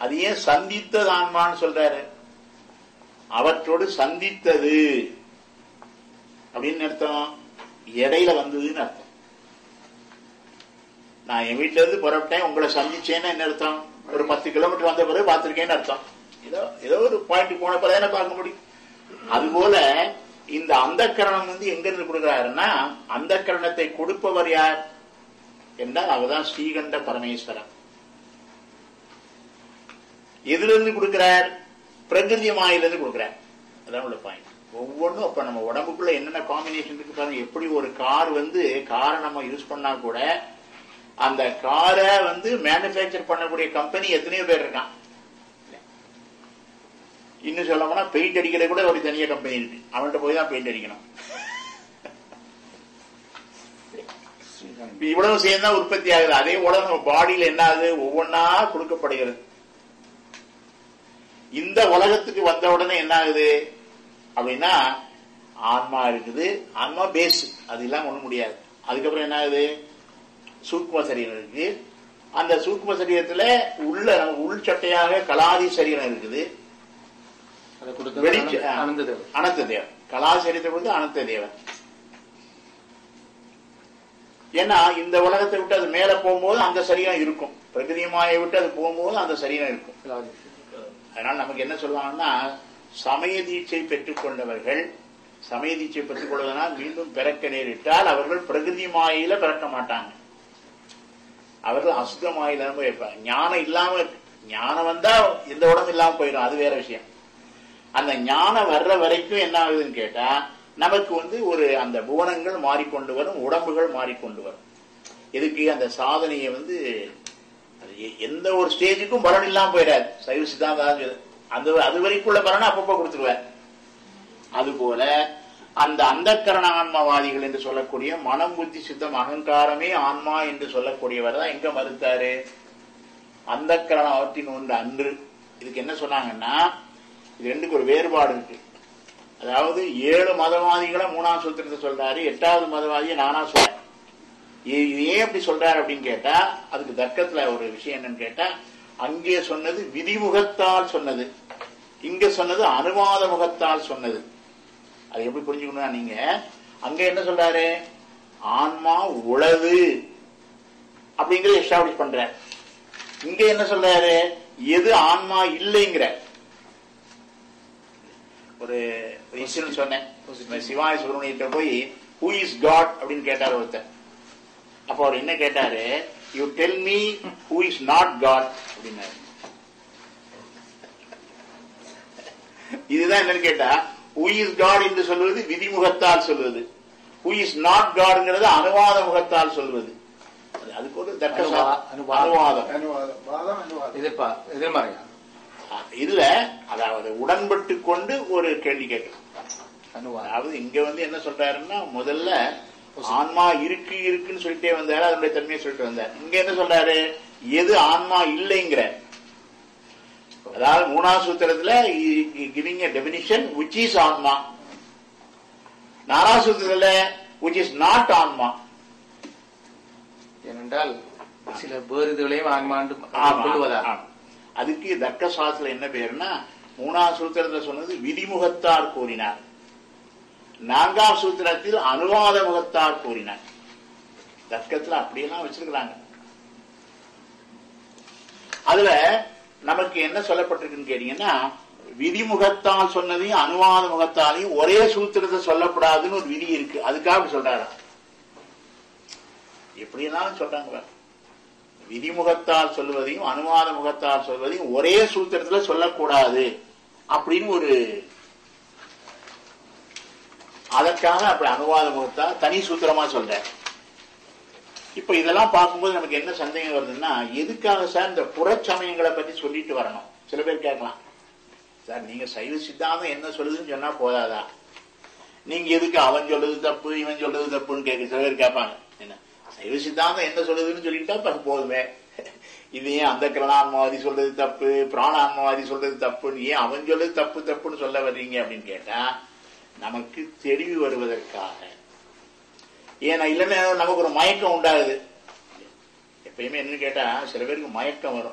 அது ஏன் சந்தித்தது ஆன்மான்னு சொல்றாரு அவற்றோடு சந்தித்தது அப்படின்னு அர்த்தம் இடையில வந்ததுன்னு அர்த்தம் நான் என் வீட்டுல இருந்து புறப்பட்டேன் உங்களை சந்திச்சேன்னு என்ன அர்த்தம் ஒரு பத்து கிலோமீட்டர் வந்த பிறகு பார்த்திருக்கேன்னு அர்த்தம் ஏதோ ஏதோ ஒரு பாயிண்ட் போன பிறகு தானே பார்க்க முடியும் அதுபோல இந்த அந்த கரணம் வந்து எங்க இருந்து கொடுக்கிறாருன்னா அந்த கரணத்தை கொடுப்பவர் யார் என்றால் அவர்தான் ஸ்ரீகண்ட பரமேஸ்வரன் எதுல இருந்து கொடுக்கிறார் பிரகிருதி மாயிலிருந்து கொடுக்கிறார் அதான் உள்ள பாயிண்ட் ஒவ்வொன்றும் அப்ப நம்ம உடம்புக்குள்ள என்னென்ன காம்பினேஷன் இருக்கு பாருங்க எப்படி ஒரு கார் வந்து காரை நம்ம யூஸ் பண்ணா கூட அந்த காரை வந்து மேனுபேக்சர் பண்ணக்கூடிய கம்பெனி எத்தனையோ பேர் இருக்கான் இன்னும் சொல்ல போனா பெயிண்ட் அடிக்கிற கூட ஒரு தனியா கம்பெனி இருக்கு அவன்கிட்ட போய் தான் பெயிண்ட் அடிக்கணும் இப்ப இவ்வளவு சேர்ந்தா உற்பத்தி ஆகுது அதே போல நம்ம பாடியில என்ன ஆகுது ஒவ்வொன்னா கொடுக்கப்படுகிறது இந்த உலகத்துக்கு வந்த உடனே என்ன ஆகுது அப்படின்னா ஆன்மா இருக்குது ஆன்மா பேஸ் அது இல்லாம ஒண்ணும் முடியாது அதுக்கப்புறம் என்ன ஆகுது சூக்ம சரீரம் இருக்கு அந்த சூக்ம சரீரத்துல உள்ள உள் சட்டையாக கலாதி சரீரம் இருக்குது அதை கொடுத்தது வெளிச்ச அனந்த- அனந்த தேவர் அனந்த தேவன் கலாசரீரத்தை கொடுத்து அனந்த தேவன் ஏன்னா இந்த உலகத்தை விட்டு அது மேல போகும்போது அந்த சரீரம் இருக்கும் பிரகிருதியமாயை விட்டு அது போகும்போது அந்த சரீரம் இருக்கும் அதனால நமக்கு என்ன சொல்லுவாங்கன்னா சமய தீட்சை பெற்றுக் கொண்டவர்கள் சமய தீட்சை பெற்றுக் கொள்வதனால் மீண்டும் பிறக்க நேரிட்டால் அவர்கள் பிரகிருதி மாயில பிறக்க மாட்டாங்க அவர்கள் அசுத்த மாயில தான் போய் இருப்பாங்க ஞானம் இல்லாம இருக்கு. ஞானம் வந்தா எந்த உடம்பு இல்லாம போயிடும் அது வேற விஷயம் அந்த ஞானம் வர்ற வரைக்கும் என்ன ஆகுதுன்னு கேட்டா நமக்கு வந்து ஒரு அந்த புவனங்கள் மாறிக்கொண்டு வரும் உடம்புகள் மாறிக்கொண்டு வரும் எதுக்கு அந்த சாதனையை வந்து அது எ- எந்த ஒரு ஸ்டேஜுக்கும் பலன் இல்லாம போயிடாது சைவ சித்தாந்தம் அதான் சொல்லுது. அந்த அது வரைக்குள்ள பலனை அப்பப்போ கொடுத்துருவார் அதுபோல அந்த அந்தக்கரண ஆன்மவாதிகள் என்று சொல்லக்கூடிய மனம் புத்தி சித்தம் அகங்காரமே ஆன்மா என்று சொல்லக்கூடியவர் தான் எங்க மறுத்தாரு அந்தக்கரணம் அவற்றின் ஒன்று அன்று இதுக்கு என்ன சொன்னாங்கன்னா இது ரெண்டுக்கு ஒரு வேறுபாடு இருக்கு அதாவது ஏழு மதவாதிகளை மூணாம் சூத்திரத்தை சொல்றாரு எட்டாவது மதவாதியை நானா சொல்றேன் இது இது ஏன் அப்படி சொல்றாரு அப்படின்னு கேட்டா அதுக்கு தர்க்கத்துல ஒரு விஷயம் என்னன்னு கேட்டா அங்கே சொன்னது விதிமுகத்தால் சொன்னது இங்க சொன்னது அனுவாத முகத்தால் சொன்னது அது எப்படி புரிஞ்சுக்கணும்னா நீங்க அங்க என்ன சொல்றாரு ஆன்மா உளவு அப்படிங்கறத எஸ்டாப்ளிஷ் பண்ற இங்க என்ன சொல்றாரு எது ஆன்மா இல்லைங்கிற ஒரு இன்சிடென்ட் சொன்னேன் சிவாய சுப்பிரமணியிட்ட போய் ஹூ இஸ் காட் அப்படின்னு கேட்டார் ஒருத்தர் அப்ப அவர் என்ன கேட்டாரு you tell me who is not God அப்படின்னாரு இதுதான் என்னன்னு கேட்டா ஹூ இஸ் காட் என்று சொல்வது விதிமுகத்தால் சொல்வது ஹூ இஸ் நாட் காட்ங்கிறது அனுவாத முகத்தால் சொல்வது அது- அதுக்கு ஒரு தர்க்க சா- அனுவா- அனுவாதம். அனுவாதம் அனுவாதம் வாதம் அனுவாதம் எதிர்ப்பா எதிர்மறையா இதுல அதாவது உடன்பட்டு கொண்டு ஒரு கேள்வி கேட்கலாம் அனுவாதம் அதாவது இங்க வந்து என்ன சொல்றாருன்னா முதல்ல ஆன்மா இருக்கு இருக்குன்னு சொல்லிட்டே வந்தாரு அதனுடைய தன்மையை சொல்லிட்டு வந்தார் இங்க என்ன சொல்றாரு எது ஆன்மா இல்லைங்கிற அதாவது மூணாவது சூத்திரத்துல கிவிங் டெபினிஷன் which இஸ் ஆன்மா நாலாவது சூத்திரத்துல which இஸ் நாட் ஆன்மா ஏனென்றால் சில வேறுதலையும் ஆன்மாண்டு ஆமா, கொள்வதா ஆமா. அதுக்கு தர்க்க சாஸ்திரம் என்ன பேருன்னா மூணாவது சூத்திரத்துல சொன்னது விதிமுகத்தார் கூறினார் நான்காம் சூத்திரத்தில் அனுவாத முகத்தார் கூறினார் தர்க்கத்துல அப்படியெல்லாம் வச்சிருக்கிறாங்க அதுல நமக்கு என்ன சொல்லப்பட்டிருக்குன்னு கேட்டீங்கன்னா விதிமுகத்தால் சொன்னதையும் அனுவாத முகத்தாலையும் ஒரே சூத்திரத்தை சொல்லப்படாதுன்னு ஒரு விதி இருக்கு அதுக்காக அப்படி சொல்றாரா எப்படியெல்லாம் சொல்றாங்க பாரு. விதிமுகத்தால் சொல்வதையும் அனுவாத முகத்தால் சொல்வதையும் ஒரே சூத்திரத்துல சொல்லக்கூடாது அப்படின்னு ஒரு அதற்காக அப்படி அனுவாத முகத்தால் தனி சூத்திரமா சொல்றேன் இப்ப இதெல்லாம் பார்க்கும்போது நமக்கு என்ன சந்தேகம் வருதுன்னா எதுக்காக சார் இந்த புறச்சமயங்களை பத்தி சொல்லிட்டு வரணும் சில பேர் கேட்கலாம் சார் நீங்க சைவ சித்தாந்தம் என்ன சொல்லுதுன்னு சொன்னா போதாதா நீங்க எதுக்கு அவன் சொல்றது தப்பு இவன் சொல்றது தப்புன்னு கேட்க சில பேர் கேட்பாங்க என்ன சைவ சித்தாந்தம் என்ன சொல்லுதுன்னு சொல்லிட்டா இப்ப போதுமே இது ஏன் அந்த கிரணான்மவாதி சொல்றது தப்பு பிராணான்மவாதி சொல்றது தப்புன்னு ஏன் அவன் சொல்றது தப்பு தப்புன்னு சொல்ல வர்றீங்க அப்படின்னு கேட்டா நமக்கு தெளிவு வருவதற்காக ஏன்னா இல்லைன்னா நமக்கு ஒரு மயக்கம் உண்டாகுது எப்பயுமே என்னன்னு கேட்டா சில பேருக்கு மயக்கம் வரும்